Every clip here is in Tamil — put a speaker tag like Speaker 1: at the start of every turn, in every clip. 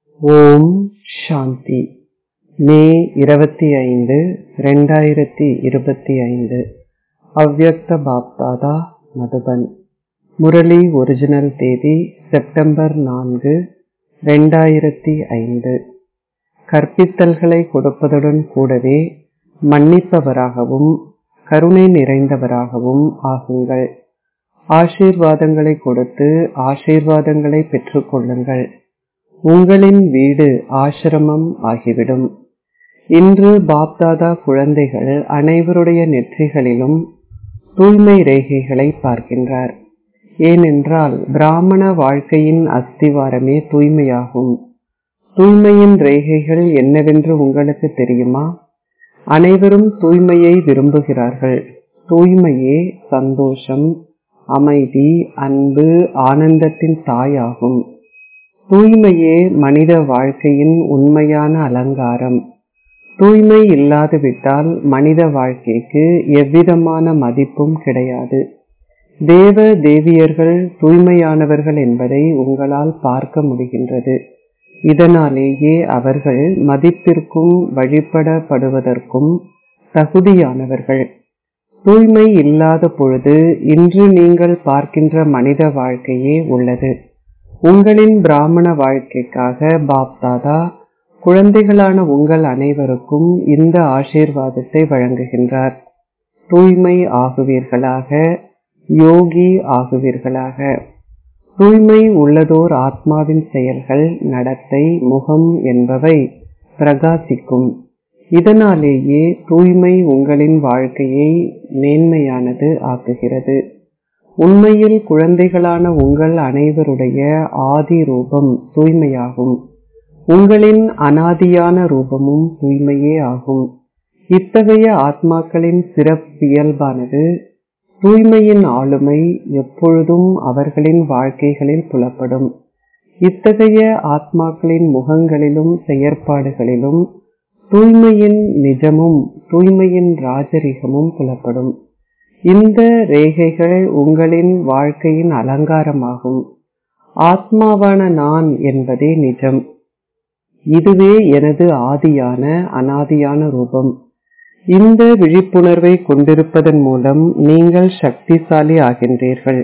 Speaker 1: ஓம் சாந்தி மே இருபத்தி ஐந்து ரெண்டாயிரத்தி இருபத்தி ஐந்து அவ்யக்த பாப்தாதா மதுபன் முரளி ஒரிஜினல் தேதி செப்டம்பர் நான்கு ரெண்டாயிரத்தி ஐந்து கற்பித்தல்களை கொடுப்பதுடன் கூடவே மன்னிப்பவராகவும் கருணை நிறைந்தவராகவும் ஆகுங்கள் ஆசீர்வாதங்களை கொடுத்து ஆசீர்வாதங்களை பெற்றுக்கொள்ளுங்கள் உங்களின் வீடு ஆசிரமம் ஆகிவிடும் இன்று பாப்தாதா குழந்தைகள் அனைவருடைய நெற்றிகளிலும் தூய்மை ரேகைகளை பார்க்கின்றார் ஏனென்றால் பிராமண வாழ்க்கையின் அஸ்திவாரமே தூய்மையாகும் தூய்மையின் ரேகைகள் என்னவென்று உங்களுக்கு தெரியுமா அனைவரும் தூய்மையை விரும்புகிறார்கள் தூய்மையே சந்தோஷம் அமைதி அன்பு ஆனந்தத்தின் தாயாகும் தூய்மையே மனித வாழ்க்கையின் உண்மையான அலங்காரம் தூய்மை இல்லாது விட்டால் மனித வாழ்க்கைக்கு எவ்விதமான மதிப்பும் கிடையாது தேவ தேவியர்கள் தூய்மையானவர்கள் என்பதை உங்களால் பார்க்க முடிகின்றது இதனாலேயே அவர்கள் மதிப்பிற்கும் வழிபடப்படுவதற்கும் தகுதியானவர்கள் தூய்மை இல்லாத பொழுது இன்று நீங்கள் பார்க்கின்ற மனித வாழ்க்கையே உள்ளது உங்களின் பிராமண வாழ்க்கைக்காக பாப்தாதா குழந்தைகளான உங்கள் அனைவருக்கும் இந்த ஆசீர்வாதத்தை வழங்குகின்றார் தூய்மை ஆகுவீர்களாக யோகி ஆகுவீர்களாக தூய்மை உள்ளதோர் ஆத்மாவின் செயல்கள் நடத்தை முகம் என்பவை பிரகாசிக்கும் இதனாலேயே தூய்மை உங்களின் வாழ்க்கையை மேன்மையானது ஆக்குகிறது உண்மையில் குழந்தைகளான உங்கள் அனைவருடைய ஆதி ரூபம் தூய்மையாகும் உங்களின் அனாதியான ரூபமும் தூய்மையே ஆகும் இத்தகைய ஆத்மாக்களின் சிறப்பியல்பானது தூய்மையின் ஆளுமை எப்பொழுதும் அவர்களின் வாழ்க்கைகளில் புலப்படும் இத்தகைய ஆத்மாக்களின் முகங்களிலும் செயற்பாடுகளிலும் தூய்மையின் நிஜமும் தூய்மையின் ராஜரிகமும் புலப்படும் இந்த ரேகைகள் உங்களின் வாழ்க்கையின் அலங்காரமாகும் ஆத்மாவான நான் என்பதே நிஜம் இதுவே எனது ஆதியான அனாதியான ரூபம் இந்த விழிப்புணர்வை கொண்டிருப்பதன் மூலம் நீங்கள் சக்திசாலி ஆகின்றீர்கள்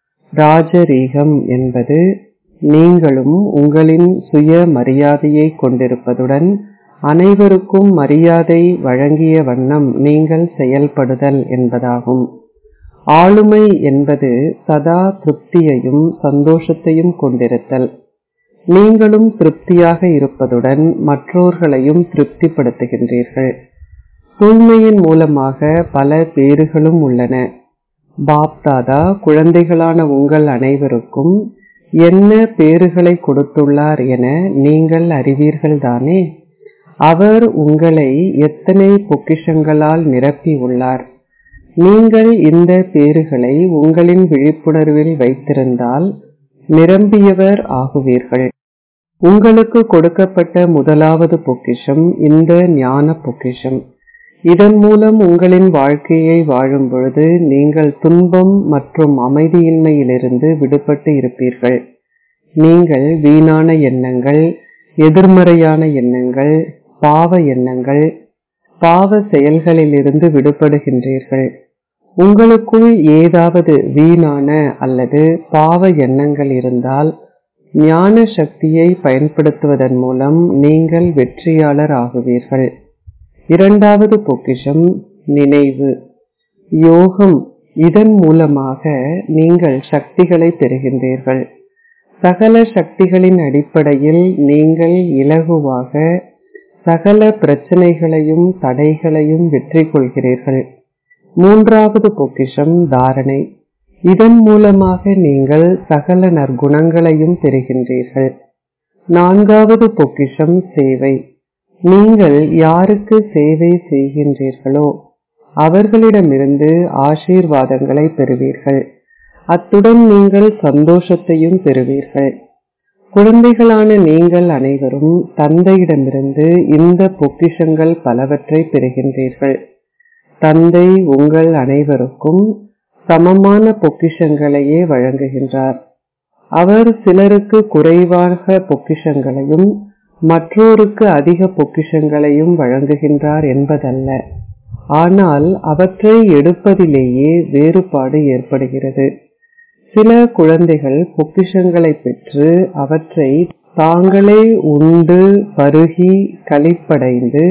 Speaker 1: ராஜரீகம் என்பது நீங்களும் உங்களின் சுய மரியாதையை கொண்டிருப்பதுடன் அனைவருக்கும் மரியாதை வழங்கிய வண்ணம் நீங்கள் செயல்படுதல் என்பதாகும் ஆளுமை என்பது சதா திருப்தியையும் சந்தோஷத்தையும் கொண்டிருத்தல் நீங்களும் திருப்தியாக இருப்பதுடன் மற்றோர்களையும் திருப்திப்படுத்துகின்றீர்கள் தூய்மையின் மூலமாக பல பேறுகளும் உள்ளன பாப்தாதா குழந்தைகளான உங்கள் அனைவருக்கும் என்ன பேறுகளை கொடுத்துள்ளார் என நீங்கள் அறிவீர்கள் தானே அவர் உங்களை எத்தனை பொக்கிஷங்களால் நிரப்பி உள்ளார் நீங்கள் இந்த பேறுகளை உங்களின் விழிப்புணர்வில் வைத்திருந்தால் நிரம்பியவர் ஆகுவீர்கள் உங்களுக்கு கொடுக்கப்பட்ட முதலாவது பொக்கிஷம் இந்த ஞான பொக்கிஷம் இதன் மூலம் உங்களின் வாழ்க்கையை வாழும் பொழுது நீங்கள் துன்பம் மற்றும் அமைதியின்மையிலிருந்து விடுபட்டு இருப்பீர்கள் நீங்கள் வீணான எண்ணங்கள் எதிர்மறையான எண்ணங்கள் பாவ எண்ணங்கள் பாவ செயல்களிலிருந்து விடுபடுகின்றீர்கள் உங்களுக்குள் ஏதாவது வீணான அல்லது பாவ எண்ணங்கள் இருந்தால் ஞான சக்தியை பயன்படுத்துவதன் மூலம் நீங்கள் வெற்றியாளர் ஆகுவீர்கள் இரண்டாவது பொக்கிஷம் நினைவு யோகம் இதன் மூலமாக நீங்கள் சக்திகளை பெறுகின்றீர்கள் சகல சக்திகளின் அடிப்படையில் நீங்கள் இலகுவாக சகல பிரச்சனைகளையும் தடைகளையும் வெற்றி கொள்கிறீர்கள் மூன்றாவது பொக்கிஷம் தாரணை இதன் மூலமாக நீங்கள் சகல நற்குணங்களையும் பெறுகின்றீர்கள் நான்காவது பொக்கிஷம் சேவை நீங்கள் யாருக்கு சேவை செய்கின்றீர்களோ அவர்களிடமிருந்து ஆசீர்வாதங்களை பெறுவீர்கள் அத்துடன் நீங்கள் சந்தோஷத்தையும் பெறுவீர்கள் குழந்தைகளான நீங்கள் அனைவரும் தந்தையிடமிருந்து இந்த பொக்கிஷங்கள் பலவற்றை பெறுகின்றீர்கள் தந்தை உங்கள் அனைவருக்கும் சமமான பொக்கிஷங்களையே வழங்குகின்றார் அவர் சிலருக்கு குறைவாக பொக்கிஷங்களையும் மற்றோருக்கு அதிக பொக்கிஷங்களையும் வழங்குகின்றார் என்பதல்ல ஆனால் அவற்றை எடுப்பதிலேயே வேறுபாடு ஏற்படுகிறது சில குழந்தைகள் பொக்கிஷங்களை பெற்று அவற்றை தாங்களே உண்டு பருகி களிப்படைந்து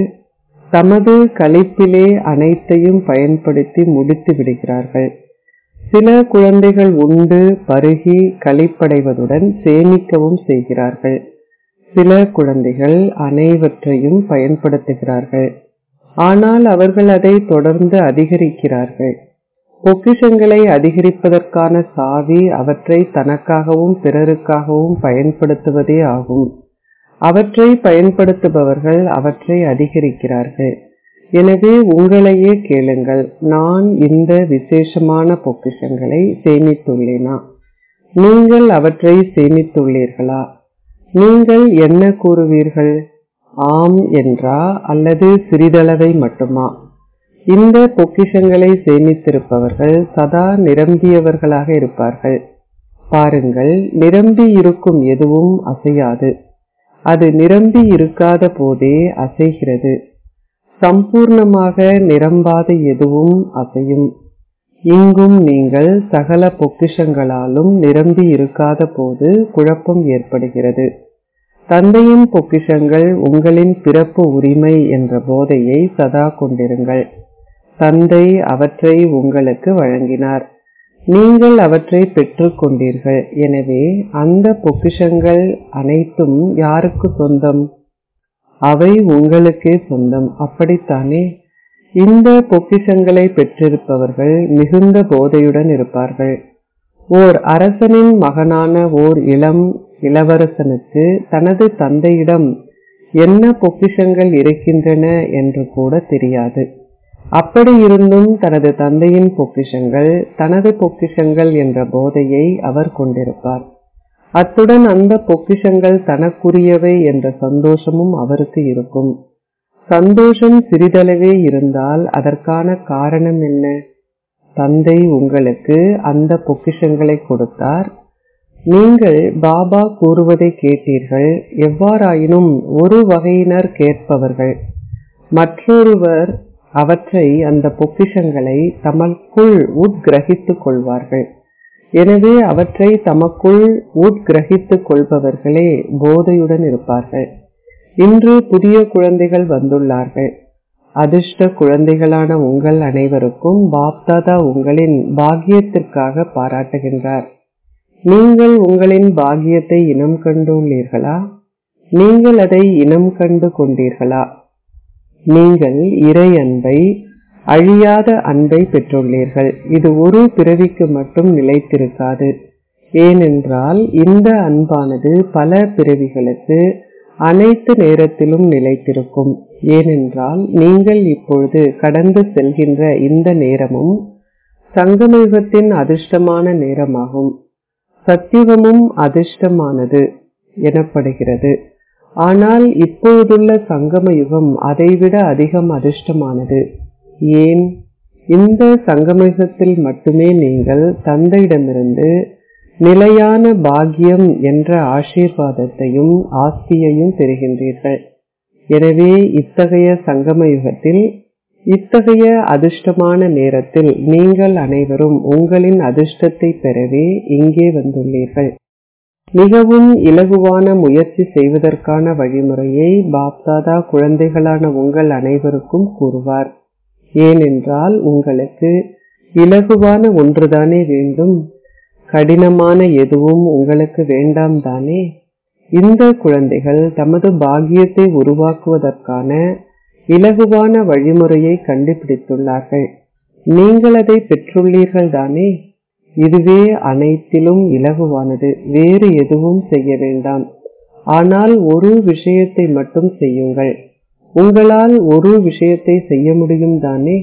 Speaker 1: தமது களிப்பிலே அனைத்தையும் பயன்படுத்தி முடித்து விடுகிறார்கள் சில குழந்தைகள் உண்டு பருகி களிப்படைவதுடன் சேமிக்கவும் செய்கிறார்கள் சில குழந்தைகள் அனைவற்றையும் பயன்படுத்துகிறார்கள் ஆனால் அவர்கள் அதை தொடர்ந்து அதிகரிக்கிறார்கள் பொக்கிஷங்களை அதிகரிப்பதற்கான சாவி அவற்றை தனக்காகவும் பிறருக்காகவும் பயன்படுத்துவதே ஆகும் அவற்றை பயன்படுத்துபவர்கள் அவற்றை அதிகரிக்கிறார்கள் எனவே உங்களையே கேளுங்கள் நான் இந்த விசேஷமான பொக்கிஷங்களை சேமித்துள்ளேனா நீங்கள் அவற்றை சேமித்துள்ளீர்களா நீங்கள் என்ன கூறுவீர்கள் ஆம் என்றா அல்லது சிறிதளவை மட்டுமா இந்த பொக்கிஷங்களை சேமித்திருப்பவர்கள் சதா நிரம்பியவர்களாக இருப்பார்கள் பாருங்கள் நிரம்பி இருக்கும் எதுவும் அசையாது அது நிரம்பி இருக்காத போதே அசைகிறது சம்பூர்ணமாக நிரம்பாத எதுவும் அசையும் இங்கும் நீங்கள் சகல பொக்கிஷங்களாலும் நிரம்பி இருக்காத போது குழப்பம் ஏற்படுகிறது தந்தையின் பொக்கிஷங்கள் உங்களின் பிறப்பு உரிமை என்ற போதையை சதா கொண்டிருங்கள் தந்தை அவற்றை உங்களுக்கு வழங்கினார் நீங்கள் அவற்றை பெற்றுக் கொண்டீர்கள் எனவே அந்த பொக்கிஷங்கள் அனைத்தும் யாருக்கு சொந்தம் அவை உங்களுக்கே சொந்தம் அப்படித்தானே இந்த பொக்கிஷங்களை பெற்றிருப்பவர்கள் மிகுந்த போதையுடன் இருப்பார்கள் ஓர் அரசனின் மகனான ஓர் இளம் இளவரசனுக்கு தனது தந்தையிடம் என்ன பொக்கிஷங்கள் இருக்கின்றன என்று கூட தெரியாது அப்படி இருந்தும் தனது தந்தையின் பொக்கிஷங்கள் தனது பொக்கிஷங்கள் என்ற போதையை அவர் கொண்டிருப்பார் அத்துடன் அந்த பொக்கிஷங்கள் தனக்குரியவை என்ற சந்தோஷமும் அவருக்கு இருக்கும் சந்தோஷம் சிறிதளவே இருந்தால் அதற்கான காரணம் என்ன தந்தை உங்களுக்கு அந்த பொக்கிஷங்களை கொடுத்தார் நீங்கள் பாபா கூறுவதை கேட்டீர்கள் எவ்வாறாயினும் ஒரு வகையினர் கேட்பவர்கள் மற்றொருவர் அவற்றை அந்த பொக்கிஷங்களை தமக்குள் உட்கிரகித்துக் கொள்வார்கள் எனவே அவற்றை தமக்குள் உட்கிரகித்துக் கொள்பவர்களே போதையுடன் இருப்பார்கள் இன்று புதிய குழந்தைகள் வந்துள்ளார்கள் அதிர்ஷ்ட குழந்தைகளான உங்கள் அனைவருக்கும் பாப்தாதா உங்களின் பாக்கியத்திற்காக பாராட்டுகின்றார் நீங்கள் உங்களின் பாக்கியத்தை இனம் கண்டுள்ளீர்களா நீங்கள் அதை இனம் கண்டு கொண்டீர்களா நீங்கள் இறை அன்பை அழியாத அன்பை பெற்றுள்ளீர்கள் இது ஒரு பிறவிக்கு மட்டும் நிலைத்திருக்காது ஏனென்றால் இந்த அன்பானது பல பிறவிகளுக்கு அனைத்து நேரத்திலும் நிலைத்திருக்கும் ஏனென்றால் நீங்கள் இப்பொழுது கடந்து செல்கின்ற இந்த நேரமும் சங்கமயுகத்தின் அதிர்ஷ்டமான நேரமாகும் சத்தியுகமும் அதிர்ஷ்டமானது எனப்படுகிறது ஆனால் இப்பொழுதுள்ள சங்கம யுகம் அதைவிட அதிகம் அதிர்ஷ்டமானது ஏன் இந்த சங்கமயுகத்தில் மட்டுமே நீங்கள் தந்தையிடமிருந்து நிலையான பாக்கியம் என்ற ஆசீர்வாதத்தையும் ஆஸ்தியையும் பெறுகின்றீர்கள் எனவே இத்தகைய சங்கம யுகத்தில் இத்தகைய அதிர்ஷ்டமான நேரத்தில் நீங்கள் அனைவரும் உங்களின் அதிர்ஷ்டத்தை பெறவே இங்கே வந்துள்ளீர்கள் மிகவும் இலகுவான முயற்சி செய்வதற்கான வழிமுறையை பாப்தாதா குழந்தைகளான உங்கள் அனைவருக்கும் கூறுவார் ஏனென்றால் உங்களுக்கு இலகுவான ஒன்றுதானே வேண்டும் கடினமான எதுவும் உங்களுக்கு வேண்டாம் தானே இந்த குழந்தைகள் தமது பாக்கியத்தை உருவாக்குவதற்கான இலகுவான வழிமுறையை கண்டுபிடித்துள்ளார்கள் நீங்கள் அதை பெற்றுள்ளீர்கள் தானே இதுவே அனைத்திலும் இலகுவானது வேறு எதுவும் செய்ய வேண்டாம் ஆனால் ஒரு விஷயத்தை மட்டும் செய்யுங்கள் உங்களால் ஒரு விஷயத்தை செய்ய முடியும் தானே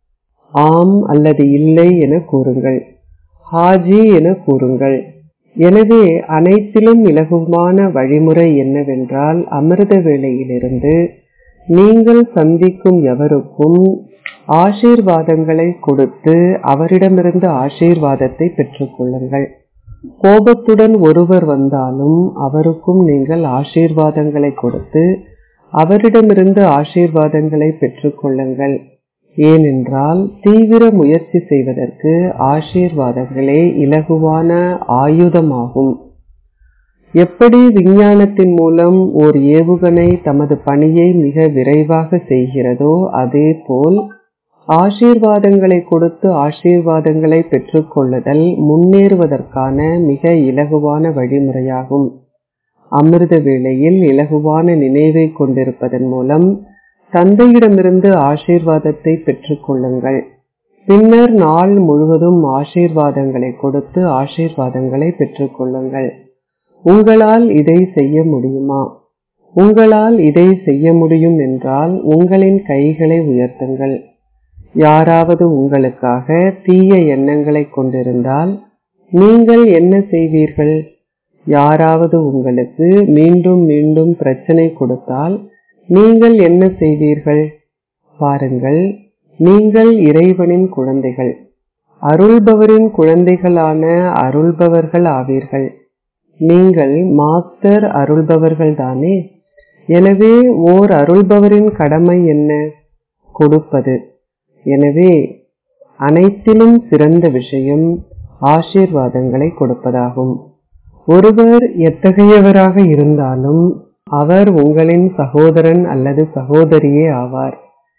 Speaker 1: ஆம் அல்லது இல்லை என கூறுங்கள் ஹாஜி என கூறுங்கள் எனவே அனைத்திலும் இலகுவான வழிமுறை என்னவென்றால் அமிர்த வேளையிலிருந்து நீங்கள் சந்திக்கும் எவருக்கும் ஆசீர்வாதங்களை கொடுத்து அவரிடமிருந்து ஆசீர்வாதத்தை பெற்றுக்கொள்ளுங்கள் கோபத்துடன் ஒருவர் வந்தாலும் அவருக்கும் நீங்கள் ஆசீர்வாதங்களை கொடுத்து அவரிடமிருந்து ஆசீர்வாதங்களை பெற்றுக்கொள்ளுங்கள் ஏனென்றால் தீவிர முயற்சி செய்வதற்கு ஆசீர்வாதங்களே இலகுவான ஆயுதமாகும் எப்படி விஞ்ஞானத்தின் மூலம் ஓர் ஏவுகணை தமது பணியை மிக விரைவாக செய்கிறதோ அதேபோல் ஆசீர்வாதங்களை கொடுத்து ஆசீர்வாதங்களை பெற்றுக்கொள்ளுதல் முன்னேறுவதற்கான மிக இலகுவான வழிமுறையாகும் அமிர்த வேளையில் இலகுவான நினைவை கொண்டிருப்பதன் மூலம் தந்தையிடமிருந்து ஆசீர்வாதத்தை பெற்றுக்கொள்ளுங்கள் பின்னர் நாள் முழுவதும் ஆசீர்வாதங்களை கொடுத்து ஆசீர்வாதங்களை பெற்றுக்கொள்ளுங்கள் உங்களால் இதை செய்ய முடியுமா உங்களால் இதை செய்ய முடியும் என்றால் உங்களின் கைகளை உயர்த்துங்கள் யாராவது உங்களுக்காக தீய எண்ணங்களை கொண்டிருந்தால் நீங்கள் என்ன செய்வீர்கள் யாராவது உங்களுக்கு மீண்டும் மீண்டும் பிரச்சனை கொடுத்தால் நீங்கள் என்ன செய்வீர்கள் பாருங்கள் நீங்கள் இறைவனின் குழந்தைகள் அருள்பவரின் குழந்தைகளான அருள்பவர்கள் ஆவீர்கள் நீங்கள் மாஸ்டர் அருள்பவர்கள் தானே எனவே ஓர் அருள்பவரின் கடமை என்ன கொடுப்பது எனவே அனைத்திலும் சிறந்த விஷயம் ஆசீர்வாதங்களை கொடுப்பதாகும் ஒருவர் எத்தகையவராக இருந்தாலும் அவர் உங்களின் சகோதரன் அல்லது சகோதரியே ஆவார்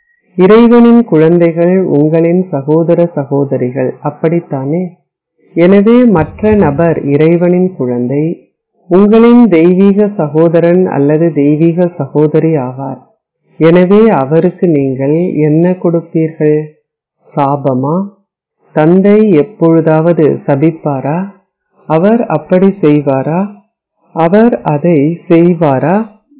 Speaker 1: இறைவனின் குழந்தைகள் உங்களின் சகோதர சகோதரிகள் அப்படித்தானே எனவே மற்ற நபர் இறைவனின் குழந்தை உங்களின் தெய்வீக சகோதரன் அல்லது தெய்வீக சகோதரி ஆவார் எனவே அவருக்கு நீங்கள் என்ன கொடுப்பீர்கள் சாபமா தந்தை எப்பொழுதாவது சபிப்பாரா அவர் அப்படி செய்வாரா அவர் அதை செய்வாரா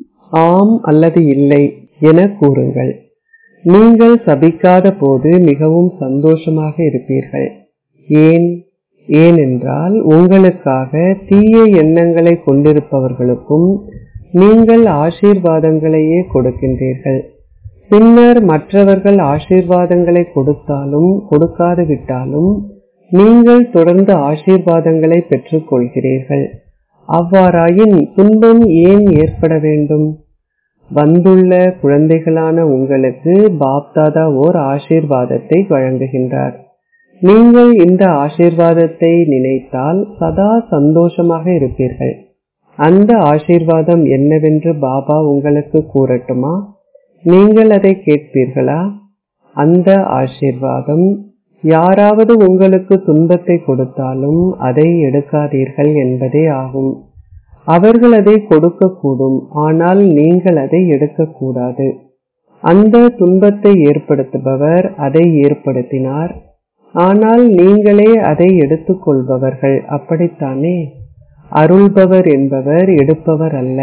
Speaker 1: ஆம் அல்லது இல்லை என கூறுங்கள் நீங்கள் சபிக்காத போது மிகவும் சந்தோஷமாக இருப்பீர்கள் ஏன் ஏனென்றால் உங்களுக்காக தீய எண்ணங்களை கொண்டிருப்பவர்களுக்கும் நீங்கள் ஆசீர்வாதங்களையே கொடுக்கின்றீர்கள் பின்னர் மற்றவர்கள் ஆசீர்வாதங்களை கொடுத்தாலும் கொடுக்காது விட்டாலும் நீங்கள் தொடர்ந்து ஆசீர்வாதங்களை பெற்றுக் கொள்கிறீர்கள் அவ்வாறாயின் துன்பம் ஏன் ஏற்பட வேண்டும் வந்துள்ள குழந்தைகளான உங்களுக்கு பாப்தாதா ஓர் ஆசீர்வாதத்தை வழங்குகின்றார் நீங்கள் இந்த ஆசீர்வாதத்தை நினைத்தால் சதா சந்தோஷமாக இருப்பீர்கள் அந்த ஆசீர்வாதம் என்னவென்று பாபா உங்களுக்கு கூறட்டுமா நீங்கள் அதை கேட்பீர்களா அந்த ஆசீர்வாதம் யாராவது உங்களுக்கு துன்பத்தை கொடுத்தாலும் அதை எடுக்காதீர்கள் என்பதே ஆகும் அவர்கள் அதை கொடுக்கக்கூடும் ஆனால் நீங்கள் அதை எடுக்கக்கூடாது அந்த துன்பத்தை ஏற்படுத்துபவர் அதை ஏற்படுத்தினார் ஆனால் நீங்களே அதை எடுத்துக்கொள்பவர்கள் அப்படித்தானே அருள்பவர் என்பவர் எடுப்பவர் அல்ல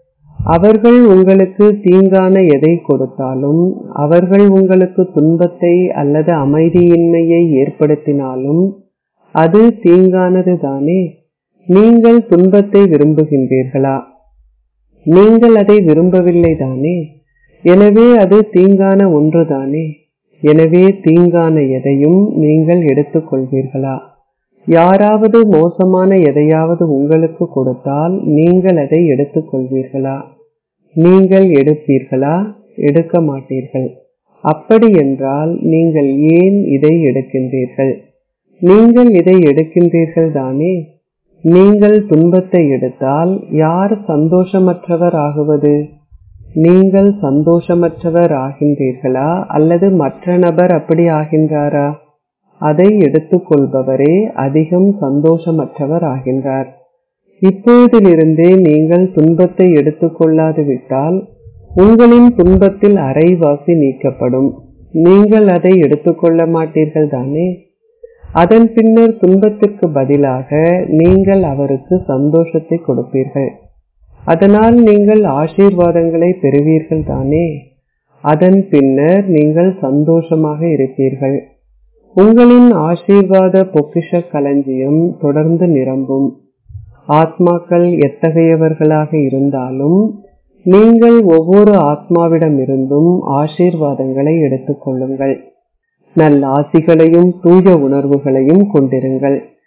Speaker 1: அவர்கள் உங்களுக்கு தீங்கான எதை கொடுத்தாலும் அவர்கள் உங்களுக்கு துன்பத்தை அல்லது அமைதியின்மையை ஏற்படுத்தினாலும் அது தீங்கானது தானே நீங்கள் துன்பத்தை விரும்புகின்றீர்களா நீங்கள் அதை விரும்பவில்லை தானே எனவே அது தீங்கான ஒன்றுதானே எனவே தீங்கான எதையும் நீங்கள் எடுத்துக்கொள்வீர்களா யாராவது மோசமான எதையாவது உங்களுக்கு கொடுத்தால் நீங்கள் அதை எடுத்துக்கொள்வீர்களா நீங்கள் எடுப்பீர்களா எடுக்க மாட்டீர்கள் அப்படி என்றால் நீங்கள் ஏன் இதை எடுக்கின்றீர்கள் நீங்கள் இதை எடுக்கின்றீர்கள் தானே நீங்கள் துன்பத்தை எடுத்தால் யார் சந்தோஷமற்றவர் ஆகுவது நீங்கள் சந்தோஷமற்றவர் ஆகின்றீர்களா அல்லது மற்ற நபர் அப்படி ஆகின்றாரா அதை எடுத்துக்கொள்பவரே அதிகம் சந்தோஷமற்றவர் ஆகின்றார் இப்பொழுதிலிருந்தே நீங்கள் துன்பத்தை எடுத்துக்கொள்ளாது விட்டால் உங்களின் துன்பத்தில் அரைவாசி நீக்கப்படும் நீங்கள் அதை எடுத்துக்கொள்ள மாட்டீர்கள் தானே அதன் பின்னர் துன்பத்திற்கு பதிலாக நீங்கள் அவருக்கு சந்தோஷத்தை கொடுப்பீர்கள் அதனால் நீங்கள் ஆசீர்வாதங்களை பெறுவீர்கள் தானே அதன் பின்னர் நீங்கள் சந்தோஷமாக இருப்பீர்கள் உங்களின் ஆசீர்வாத பொக்கிஷ களஞ்சியம் தொடர்ந்து நிரம்பும் ஆத்மாக்கள் எத்தகையவர்களாக இருந்தாலும் நீங்கள் ஒவ்வொரு ஆத்மாவிடமிருந்தும் ஆசீர்வாதங்களை எடுத்துக்கொள்ளுங்கள் நல் ஆசிகளையும் தூய உணர்வுகளையும் கொண்டிருங்கள்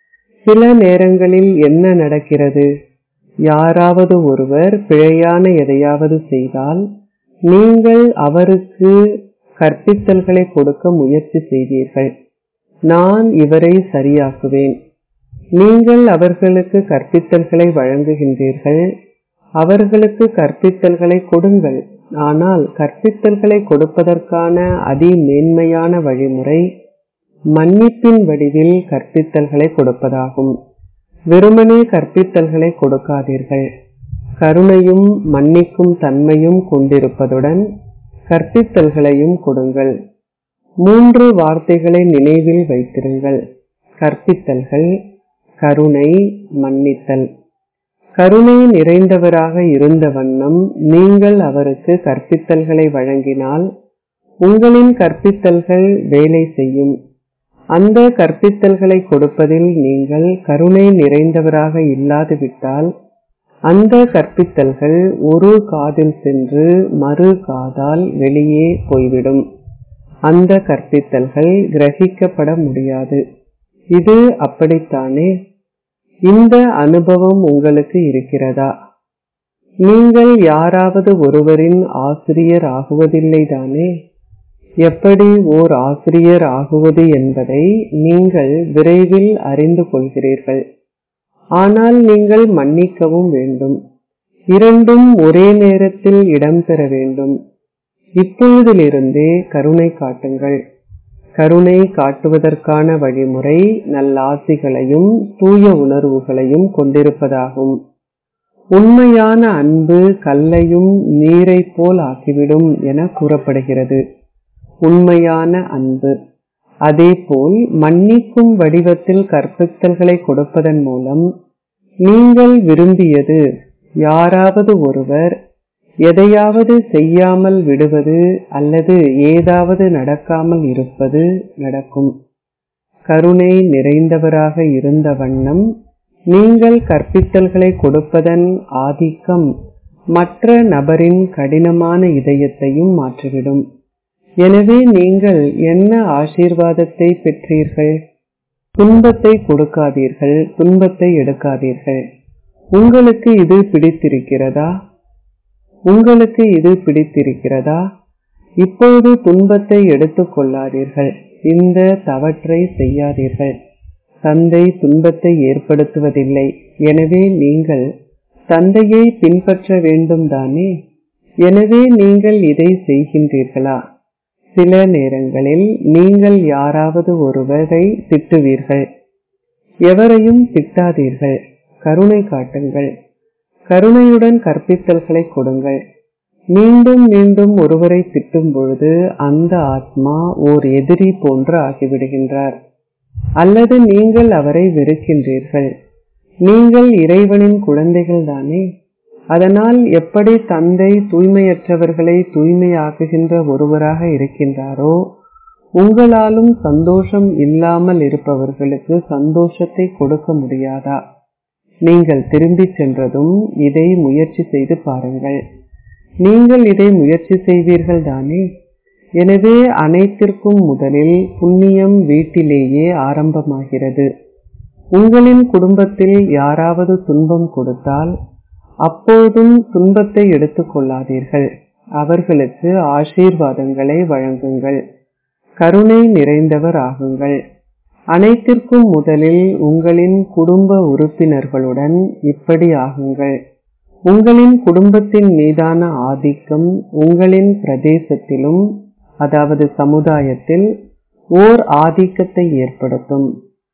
Speaker 1: சில நேரங்களில் என்ன நடக்கிறது யாராவது ஒருவர் பிழையான எதையாவது செய்தால் நீங்கள் அவருக்கு கற்பித்தல்களை கொடுக்க முயற்சி செய்வீர்கள் நான் இவரை சரியாக்குவேன் நீங்கள் அவர்களுக்கு கற்பித்தல்களை வழங்குகின்றீர்கள் அவர்களுக்கு கற்பித்தல்களை கொடுங்கள் ஆனால் கற்பித்தல்களை கொடுப்பதற்கான அதி மேன்மையான வழிமுறை மன்னிப்பின் வடிவில் கற்பித்தல்களை கொடுப்பதாகும் வெறுமனே கற்பித்தல்களை கொடுக்காதீர்கள் கருணையும் மன்னிக்கும் தன்மையும் கொண்டிருப்பதுடன் கற்பித்தல்களையும் கொடுங்கள் மூன்று வார்த்தைகளை நினைவில் வைத்திருங்கள் கற்பித்தல்கள் கருணை மன்னித்தல் கருணை நிறைந்தவராக இருந்த வண்ணம் நீங்கள் அவருக்கு கற்பித்தல்களை வழங்கினால் உங்களின் கற்பித்தல்கள் வேலை செய்யும் அந்த கற்பித்தல்களை கொடுப்பதில் நீங்கள் கருணை நிறைந்தவராக இல்லாது விட்டால் அந்த கற்பித்தல்கள் ஒரு காதில் சென்று மறு காதால் வெளியே போய்விடும் அந்த கற்பித்தல்கள் கிரகிக்கப்பட முடியாது இது அப்படித்தானே இந்த அனுபவம் உங்களுக்கு இருக்கிறதா நீங்கள் யாராவது ஒருவரின் ஆசிரியர் ஆகுவதில்லை தானே எப்படி ஓர் ஆசிரியர் ஆகுவது என்பதை நீங்கள் விரைவில் அறிந்து கொள்கிறீர்கள் ஆனால் நீங்கள் மன்னிக்கவும் வேண்டும் இரண்டும் ஒரே நேரத்தில் இடம்பெற வேண்டும் இப்பொழுதிலிருந்தே கருணை காட்டுங்கள் கருணை காட்டுவதற்கான வழிமுறை நல்லாசிகளையும் தூய உணர்வுகளையும் கொண்டிருப்பதாகும் உண்மையான அன்பு கல்லையும் நீரை போல் ஆக்கிவிடும் என கூறப்படுகிறது உண்மையான அன்பு அதேபோல் மன்னிக்கும் வடிவத்தில் கற்பித்தல்களை கொடுப்பதன் மூலம் நீங்கள் விரும்பியது யாராவது ஒருவர் எதையாவது செய்யாமல் விடுவது அல்லது ஏதாவது நடக்காமல் இருப்பது நடக்கும் கருணை நிறைந்தவராக இருந்த வண்ணம் நீங்கள் கற்பித்தல்களை கொடுப்பதன் ஆதிக்கம் மற்ற நபரின் கடினமான இதயத்தையும் மாற்றிவிடும் எனவே நீங்கள் என்ன ஆசீர்வாதத்தை பெற்றீர்கள் துன்பத்தை கொடுக்காதீர்கள் துன்பத்தை எடுக்காதீர்கள் உங்களுக்கு இது பிடித்திருக்கிறதா உங்களுக்கு இது பிடித்திருக்கிறதா இப்பொழுது துன்பத்தை எடுத்துக் கொள்ளாதீர்கள் இந்த தவற்றை செய்யாதீர்கள் தந்தை துன்பத்தை ஏற்படுத்துவதில்லை எனவே நீங்கள் தந்தையை பின்பற்ற வேண்டும் தானே எனவே நீங்கள் இதை செய்கின்றீர்களா சில நேரங்களில் நீங்கள் யாராவது ஒருவரை திட்டுவீர்கள் எவரையும் திட்டாதீர்கள் கருணை காட்டுங்கள் கருணையுடன் கற்பித்தல்களை கொடுங்கள் மீண்டும் மீண்டும் ஒருவரை திட்டும் பொழுது அந்த ஆத்மா ஓர் எதிரி போன்று ஆகிவிடுகின்றார் அல்லது நீங்கள் அவரை வெறுக்கின்றீர்கள் நீங்கள் இறைவனின் குழந்தைகள் தானே அதனால் எப்படி தந்தை தூய்மையற்றவர்களை தூய்மையாக்குகின்ற ஒருவராக இருக்கின்றாரோ உங்களாலும் சந்தோஷம் இல்லாமல் இருப்பவர்களுக்கு சந்தோஷத்தை கொடுக்க முடியாதா நீங்கள் திரும்பிச் சென்றதும் இதை முயற்சி செய்து பாருங்கள் நீங்கள் இதை முயற்சி செய்வீர்கள் தானே எனவே அனைத்திற்கும் முதலில் புண்ணியம் வீட்டிலேயே ஆரம்பமாகிறது உங்களின் குடும்பத்தில் யாராவது துன்பம் கொடுத்தால் அப்போதும் துன்பத்தை எடுத்துக் கொள்ளாதீர்கள் அவர்களுக்கு ஆசீர்வாதங்களை வழங்குங்கள் கருணை நிறைந்தவர் ஆகுங்கள் அனைத்திற்கும் முதலில் உங்களின் குடும்ப உறுப்பினர்களுடன் இப்படி ஆகுங்கள் உங்களின் குடும்பத்தின் மீதான ஆதிக்கம் உங்களின் பிரதேசத்திலும் அதாவது சமுதாயத்தில் ஓர் ஆதிக்கத்தை ஏற்படுத்தும்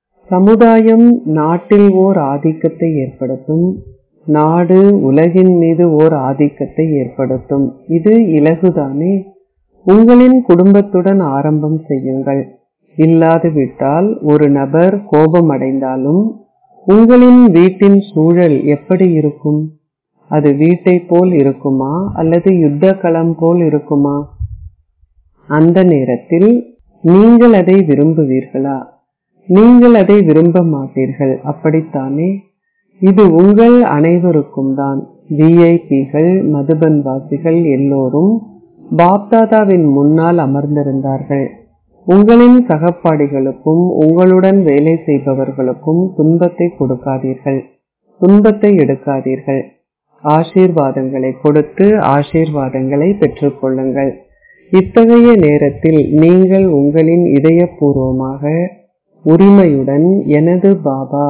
Speaker 1: சமுதாயம் நாட்டில் ஓர் ஆதிக்கத்தை ஏற்படுத்தும் நாடு உலகின் மீது ஓர் ஆதிக்கத்தை ஏற்படுத்தும் இது இலகுதானே உங்களின் குடும்பத்துடன் ஆரம்பம் செய்யுங்கள் இல்லாது விட்டால் ஒரு நபர் கோபம் அடைந்தாலும் உங்களின் வீட்டின் சூழல் எப்படி இருக்கும் அது வீட்டை போல் இருக்குமா அல்லது யுத்த களம் போல் இருக்குமா அந்த நேரத்தில் நீங்கள் அதை விரும்புவீர்களா நீங்கள் அதை விரும்ப மாட்டீர்கள் அப்படித்தானே இது உங்கள் அனைவருக்கும் தான் விஐபிகள் மதுபன் வாசிகள் எல்லோரும் பாப்தாதாவின் முன்னால் அமர்ந்திருந்தார்கள் உங்களின் சகப்பாடிகளுக்கும் உங்களுடன் வேலை செய்பவர்களுக்கும் துன்பத்தை கொடுக்காதீர்கள் துன்பத்தை எடுக்காதீர்கள் ஆசீர்வாதங்களை கொடுத்து ஆசீர்வாதங்களை பெற்றுக்கொள்ளுங்கள் இத்தகைய நேரத்தில் நீங்கள் உங்களின் இதயபூர்வமாக உரிமையுடன் எனது பாபா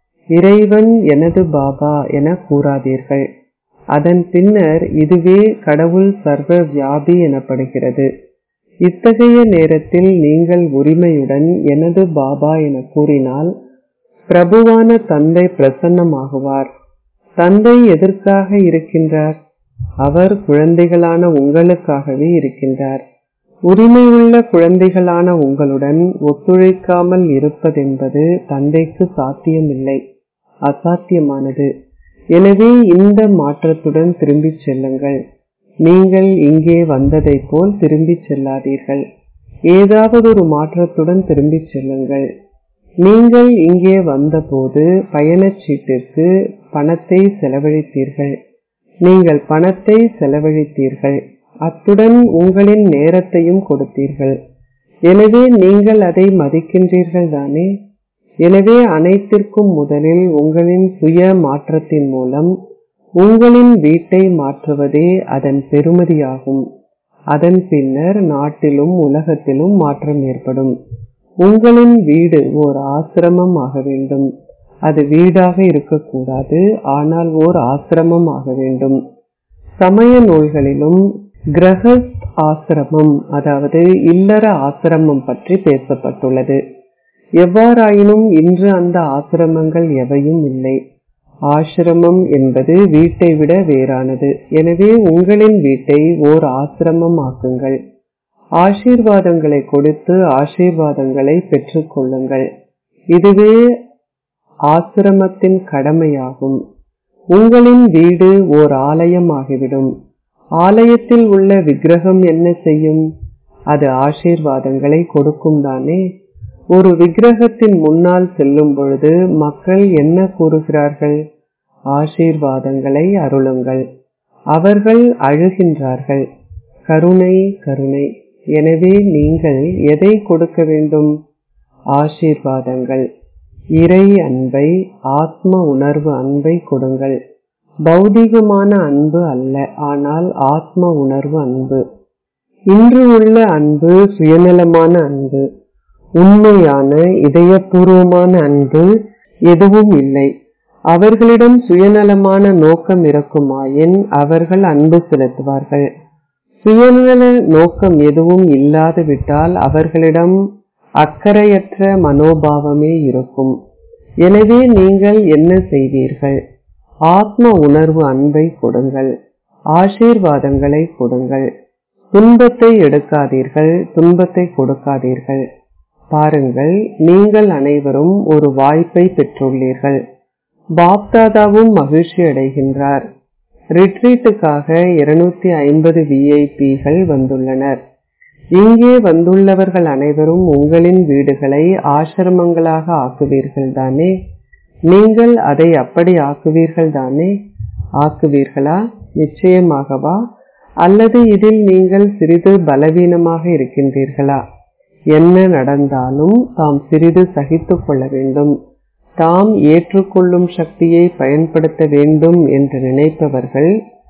Speaker 1: இறைவன் எனது பாபா என கூறாதீர்கள் அதன் பின்னர் இதுவே கடவுள் சர்வ வியாபி எனப்படுகிறது இத்தகைய நேரத்தில் நீங்கள் உரிமையுடன் எனது பாபா என கூறினால் பிரபுவான தந்தை பிரசன்னமாகுவார் தந்தை எதற்காக இருக்கின்றார் அவர் குழந்தைகளான உங்களுக்காகவே இருக்கின்றார் உரிமையுள்ள குழந்தைகளான உங்களுடன் ஒத்துழைக்காமல் இருப்பதென்பது தந்தைக்கு சாத்தியமில்லை அசாத்தியமானது எனவே இந்த மாற்றத்துடன் திரும்பிச் செல்லுங்கள் நீங்கள் இங்கே வந்ததை போல் திரும்பிச் செல்லாதீர்கள் ஏதாவது ஒரு மாற்றத்துடன் திரும்பிச் செல்லுங்கள் நீங்கள் இங்கே வந்தபோது பயணச்சீட்டிற்கு பணத்தை செலவழித்தீர்கள் நீங்கள் பணத்தை செலவழித்தீர்கள் அத்துடன் உங்களின் நேரத்தையும் கொடுத்தீர்கள் எனவே நீங்கள் அதை மதிக்கின்றீர்கள் தானே எனவே அனைத்திற்கும் முதலில் உங்களின் சுய மாற்றத்தின் மூலம் உங்களின் வீட்டை மாற்றுவதே அதன் பெருமதியாகும் அதன் பின்னர் நாட்டிலும் உலகத்திலும் மாற்றம் ஏற்படும் உங்களின் வீடு ஓர் ஆசிரமம் ஆக வேண்டும் அது வீடாக இருக்கக்கூடாது ஆனால் ஓர் ஆசிரமம் ஆக வேண்டும் சமய நூல்களிலும் கிரகஸ்த் ஆசிரமம் அதாவது இல்லற ஆசிரமம் பற்றி பேசப்பட்டுள்ளது எவ்வாறாயினும் இன்று அந்த ஆசிரமங்கள் எவையும் இல்லை ஆசிரமம் என்பது வீட்டை விட வேறானது எனவே உங்களின் வீட்டை ஓர் ஆசிரமம் ஆக்குங்கள் ஆசீர்வாதங்களை கொடுத்து ஆசீர்வாதங்களை பெற்றுக்கொள்ளுங்கள் இதுவே ஆசிரமத்தின் கடமையாகும் உங்களின் வீடு ஓர் ஆலயம் ஆகிவிடும் ஆலயத்தில் உள்ள விக்கிரகம் என்ன செய்யும் அது ஆசீர்வாதங்களை கொடுக்கும் தானே ஒரு விக்கிரகத்தின் முன்னால் செல்லும் பொழுது மக்கள் என்ன கூறுகிறார்கள் ஆசீர்வாதங்களை அருளுங்கள் அவர்கள் அழுகின்றார்கள் கருணை கருணை எனவே நீங்கள் எதை கொடுக்க வேண்டும் ஆசீர்வாதங்கள் இறை அன்பை ஆத்ம உணர்வு அன்பை கொடுங்கள் பௌதிகமான அன்பு அல்ல ஆனால் ஆத்ம உணர்வு அன்பு இன்று உள்ள அன்பு சுயநலமான அன்பு உண்மையான இதயபூர்வமான அன்பு எதுவும் இல்லை அவர்களிடம் சுயநலமான நோக்கம் இருக்குமாயின் அவர்கள் அன்பு செலுத்துவார்கள் சுயநல நோக்கம் எதுவும் இல்லாது விட்டால் அவர்களிடம் அக்கறையற்ற மனோபாவமே இருக்கும் எனவே நீங்கள் என்ன செய்வீர்கள் ஆத்ம உணர்வு அன்பை கொடுங்கள் ஆசீர்வாதங்களை கொடுங்கள் துன்பத்தை எடுக்காதீர்கள் துன்பத்தை கொடுக்காதீர்கள் பாருங்கள் நீங்கள் அனைவரும் ஒரு வாய்ப்பை பெற்றுள்ளீர்கள் பாப்தாதாவும் மகிழ்ச்சி அடைகின்றார் ரிட்ரீட்டுக்காக இருநூத்தி ஐம்பது விஐபிகள் வந்துள்ளனர் இங்கே வந்துள்ளவர்கள் அனைவரும் உங்களின் வீடுகளை ஆசிரமங்களாக ஆக்குவீர்கள் தானே நீங்கள் அதை அப்படி ஆக்குவீர்கள் தானே ஆக்குவீர்களா நிச்சயமாகவா அல்லது இதில் நீங்கள் சிறிது பலவீனமாக இருக்கின்றீர்களா என்ன நடந்தாலும் தாம் சிறிது சகித்துக் கொள்ள வேண்டும் தாம் ஏற்றுக்கொள்ளும் சக்தியை பயன்படுத்த வேண்டும் என்று நினைப்பவர்கள்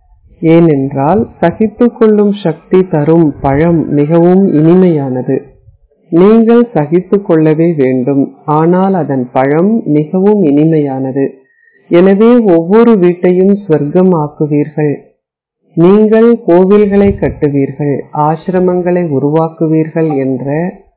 Speaker 1: ஏனென்றால் சகித்துக் கொள்ளும் சக்தி தரும் பழம் மிகவும் இனிமையானது நீங்கள் சகித்துக் கொள்ளவே வேண்டும் ஆனால் அதன் பழம் மிகவும் இனிமையானது எனவே ஒவ்வொரு வீட்டையும் சொர்க்கம் ஆக்குவீர்கள் நீங்கள் கோவில்களை கட்டுவீர்கள் ஆசிரமங்களை உருவாக்குவீர்கள் என்ற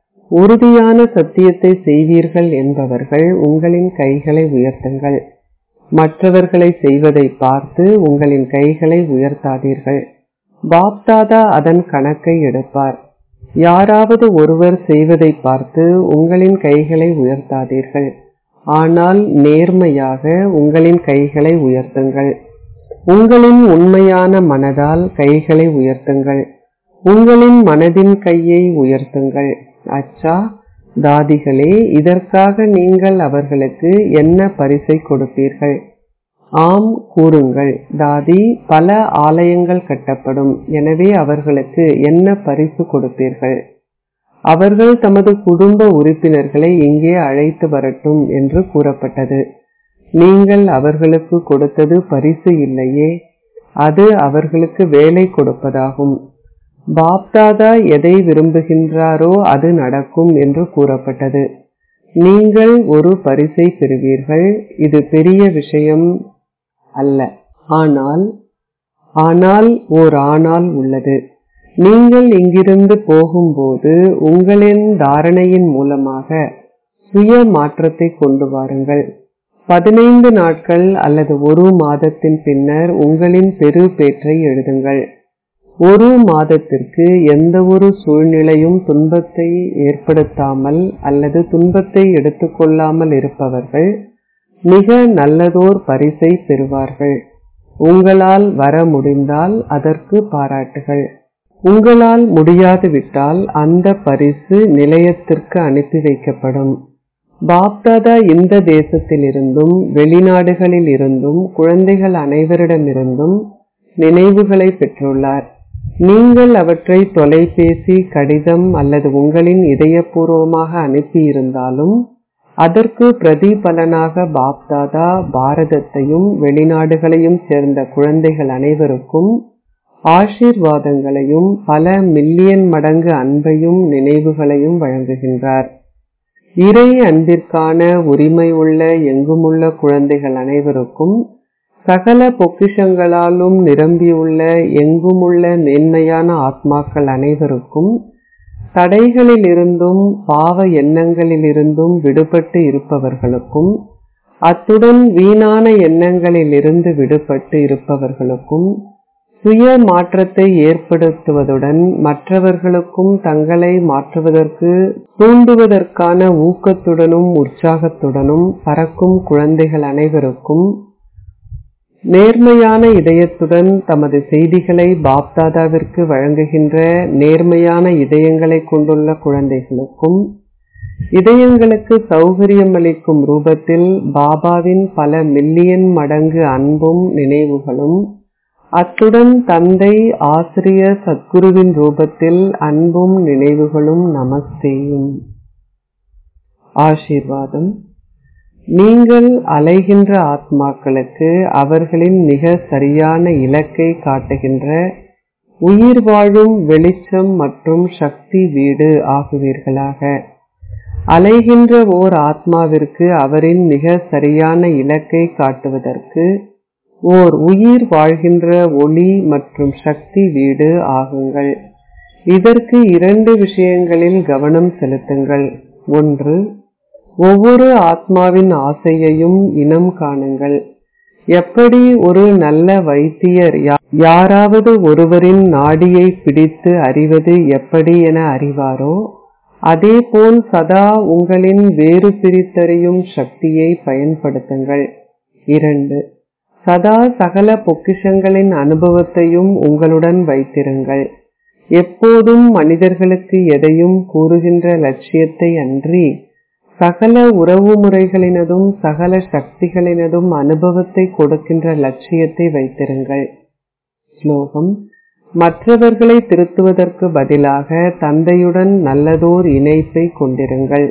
Speaker 1: உறுதியான சத்தியத்தை செய்வீர்கள் என்பவர்கள் உங்களின் கைகளை உயர்த்துங்கள் மற்றவர்களை செய்வதை பார்த்து உங்களின் கைகளை உயர்த்தாதீர்கள் பாப்தாதா அதன் கணக்கை எடுப்பார் யாராவது ஒருவர் செய்வதை பார்த்து உங்களின் கைகளை உயர்த்தாதீர்கள் ஆனால் நேர்மையாக உங்களின் கைகளை உயர்த்துங்கள் உங்களின் உண்மையான மனதால் கைகளை உயர்த்துங்கள் உங்களின் மனதின் கையை உயர்த்துங்கள் அச்சா தாதிகளே இதற்காக நீங்கள் அவர்களுக்கு என்ன பரிசை கொடுப்பீர்கள் ஆம் கூறுங்கள் தாதி பல ஆலயங்கள் கட்டப்படும் எனவே அவர்களுக்கு என்ன பரிசு கொடுப்பீர்கள் அவர்கள் தமது குடும்ப உறுப்பினர்களை இங்கே அழைத்து வரட்டும் என்று கூறப்பட்டது நீங்கள் அவர்களுக்கு கொடுத்தது பரிசு இல்லையே அது அவர்களுக்கு வேலை கொடுப்பதாகும் பாப்தாதா எதை விரும்புகின்றாரோ அது நடக்கும் என்று கூறப்பட்டது நீங்கள் ஒரு பரிசை பெறுவீர்கள் இது பெரிய விஷயம் அல்ல ஆனால் ஆனால் ஓர் ஆனால் உள்ளது நீங்கள் இங்கிருந்து போகும்போது உங்களின் தாரணையின் மூலமாக சுய மாற்றத்தை கொண்டு வாருங்கள் பதினைந்து நாட்கள் அல்லது ஒரு மாதத்தின் பின்னர் உங்களின் பெரு பேற்றை எழுதுங்கள் ஒரு மாதத்திற்கு எந்த ஒரு சூழ்நிலையும் துன்பத்தை ஏற்படுத்தாமல் அல்லது துன்பத்தை எடுத்துக்கொள்ளாமல் இருப்பவர்கள் மிக நல்லதோர் பரிசை பெறுவார்கள் உங்களால் வர முடிந்தால் அதற்கு பாராட்டுகள் உங்களால் முடியாது விட்டால் அந்த பரிசு நிலையத்திற்கு அனுப்பி வைக்கப்படும் பாப்தாதா இந்த தேசத்தில் இருந்தும் வெளிநாடுகளில் இருந்தும் குழந்தைகள் அனைவரிடமிருந்தும் நினைவுகளை பெற்றுள்ளார் நீங்கள் அவற்றை தொலைபேசி கடிதம் அல்லது உங்களின் இதயபூர்வமாக அனுப்பியிருந்தாலும் அதற்கு பிரதிபலனாக பாப்தாதா பாரதத்தையும் வெளிநாடுகளையும் சேர்ந்த குழந்தைகள் அனைவருக்கும் ஆசீர்வாதங்களையும் பல மில்லியன் மடங்கு அன்பையும் நினைவுகளையும் வழங்குகின்றார் இறை அன்பிற்கான உரிமை உள்ள எங்குமுள்ள குழந்தைகள் அனைவருக்கும் சகல பொக்கிஷங்களாலும் நிரம்பியுள்ள எங்குமுள்ள மேன்மையான ஆத்மாக்கள் அனைவருக்கும் தடைகளில் இருந்தும் பாவ எண்ணங்களில் இருந்தும் விடுபட்டு இருப்பவர்களுக்கும் அத்துடன் வீணான எண்ணங்களில் இருந்து விடுபட்டு இருப்பவர்களுக்கும் சுய மாற்றத்தை ஏற்படுத்துவதுடன் மற்றவர்களுக்கும் தங்களை மாற்றுவதற்கு தூண்டுவதற்கான ஊக்கத்துடனும் உற்சாகத்துடனும் பறக்கும் குழந்தைகள் அனைவருக்கும் நேர்மையான இதயத்துடன் தமது செய்திகளை பாப்தாதாவிற்கு வழங்குகின்ற நேர்மையான இதயங்களை கொண்டுள்ள குழந்தைகளுக்கும் இதயங்களுக்கு சௌகரியம் அளிக்கும் ரூபத்தில் பாபாவின் பல மில்லியன் மடங்கு அன்பும் நினைவுகளும் அத்துடன் தந்தை ஆசிரியர் சத்குருவின் ரூபத்தில் அன்பும் நினைவுகளும் நமஸ்தேயும் ஆசீர்வாதம் நீங்கள் அலைகின்ற ஆத்மாக்களுக்கு அவர்களின் மிக சரியான இலக்கை காட்டுகின்ற உயிர் வாழும் வெளிச்சம் மற்றும் சக்தி வீடு ஆகுவீர்களாக அலைகின்ற ஓர் ஆத்மாவிற்கு அவரின் மிக சரியான இலக்கை காட்டுவதற்கு ஓர் உயிர் வாழ்கின்ற ஒளி மற்றும் சக்தி வீடு ஆகுங்கள் இதற்கு இரண்டு விஷயங்களில் கவனம் செலுத்துங்கள் ஒன்று ஒவ்வொரு ஆத்மாவின் ஆசையையும் இனம் காணுங்கள் எப்படி ஒரு நல்ல வைத்தியர் யாராவது ஒருவரின் நாடியை பிடித்து அறிவது எப்படி என அறிவாரோ அதேபோல் சதா உங்களின் வேறு பிரித்தறியும் சக்தியை பயன்படுத்துங்கள் இரண்டு சதா சகல பொக்கிஷங்களின் அனுபவத்தையும் உங்களுடன் வைத்திருங்கள் எப்போதும் மனிதர்களுக்கு எதையும் கூறுகின்ற லட்சியத்தை அன்றி சகல உறவு முறைகளினதும் சகல சக்திகளினதும் அனுபவத்தை கொடுக்கின்ற லட்சியத்தை வைத்திருங்கள் ஸ்லோகம் மற்றவர்களை திருத்துவதற்கு பதிலாக தந்தையுடன் நல்லதோர் இணைப்பை கொண்டிருங்கள்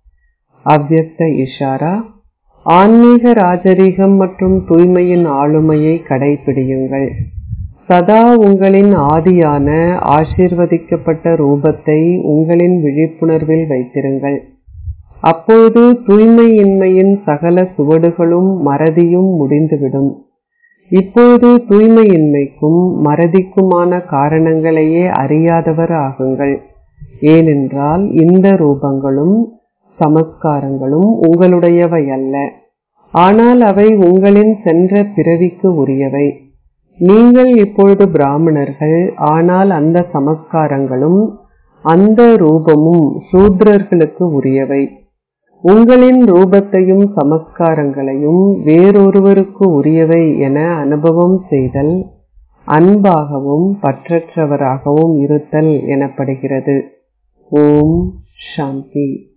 Speaker 1: அவ்வக்த இஷாரா ஆன்மீக ராஜரீகம் மற்றும் தூய்மையின் ஆளுமையை கடைபிடியுங்கள் சதா உங்களின் ஆதியான ஆசீர்வதிக்கப்பட்ட ரூபத்தை உங்களின் விழிப்புணர்வில் வைத்திருங்கள் அப்போது தூய்மையின்மையின் சகல சுவடுகளும் மறதியும் முடிந்துவிடும் இப்போது தூய்மையின்மைக்கும் மறதிக்குமான காரணங்களையே அறியாதவர் ஆகுங்கள் ஏனென்றால் இந்த ரூபங்களும் சமஸ்காரங்களும் உங்களுடையவை அல்ல ஆனால் அவை உங்களின் சென்ற பிறவிக்கு உரியவை நீங்கள் இப்பொழுது பிராமணர்கள் ஆனால் அந்த சமஸ்காரங்களும் அந்த ரூபமும் சூத்ரர்களுக்கு உரியவை உங்களின் ரூபத்தையும் சமஸ்காரங்களையும் வேறொருவருக்கு உரியவை என அனுபவம் செய்தல் அன்பாகவும் பற்றற்றவராகவும் இருத்தல் எனப்படுகிறது ஓம் சாந்தி